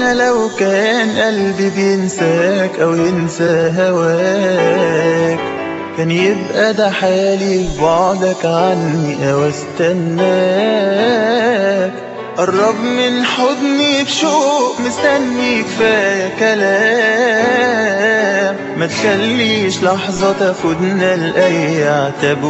أنا لو كان قلبي بينساك أو ينسى هواك كان يبقى ده حالي في بعدك عني أو استناك قرب من حضني بشوق مستني كفاية كلام ما تخليش لحظة تاخدنا لأي عتاب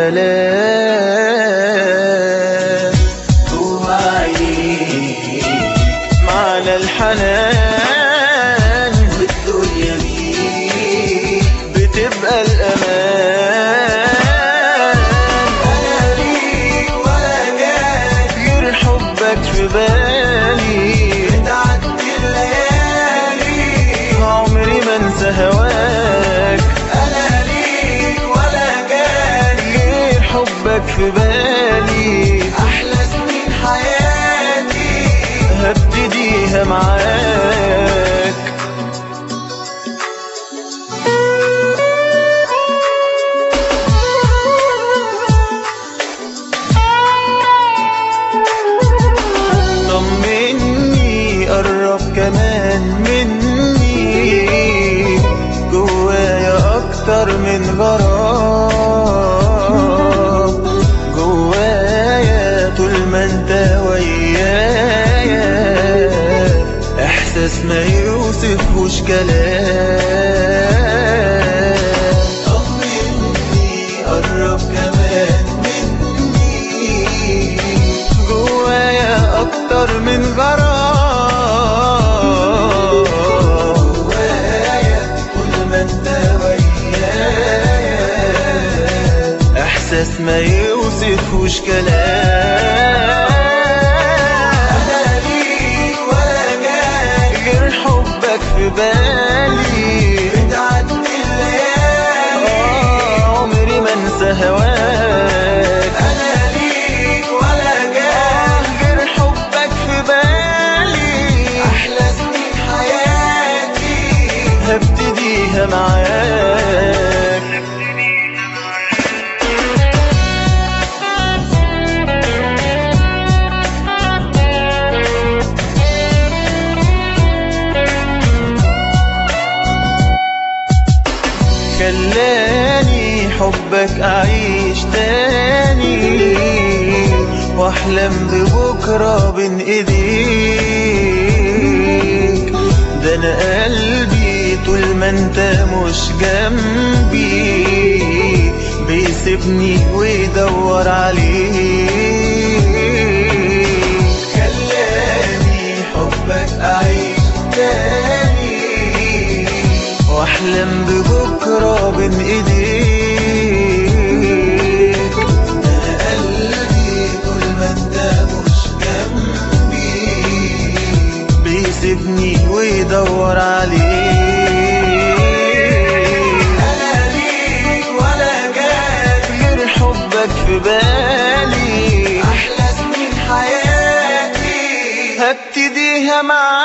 وملام جوا عينيك معنى الحنان والدنيا بيك بتبقى الأمان أنا ليك ولا جاي غير حبك في بالي تعدي الليالي عمري ما انسى هواك أنا ليك ولا جاي غير حبك في بالي أحلى سنين حياتي هبتديها معاك طمني قرب كمان مني جوايا اكتر من غرام جوايا طول ما انت ويايا احساس ما يوصفهوش كلام طمني قرب كمان مني جوايا اكتر من غرام جوايا كل ما انت ويايا احساس ما يوصفهوش كلام أنا ليك ولا جاي غير حبك في بالي بتعدي الليالي آه، عمري ما انسى هواك أنا ليك ولا جاي غير حبك في بالي أحلى سنين حياتي هبتديها معاك خلاني حبك أعيش تاني وأحلم ببكرة بين إيديك ده أنا قلبي طول ما أنت مش جنبي بيسيبني ويدور عليك خلاني حبك أعيش تاني واحلم ببكره بين ايديك أنا قلبي طول ما أنت مش جنبي بيسيبني ويدور عليك أنا ليك ولا جاي غير حبك في بالي أحلى سنين حياتي هبتديها معاك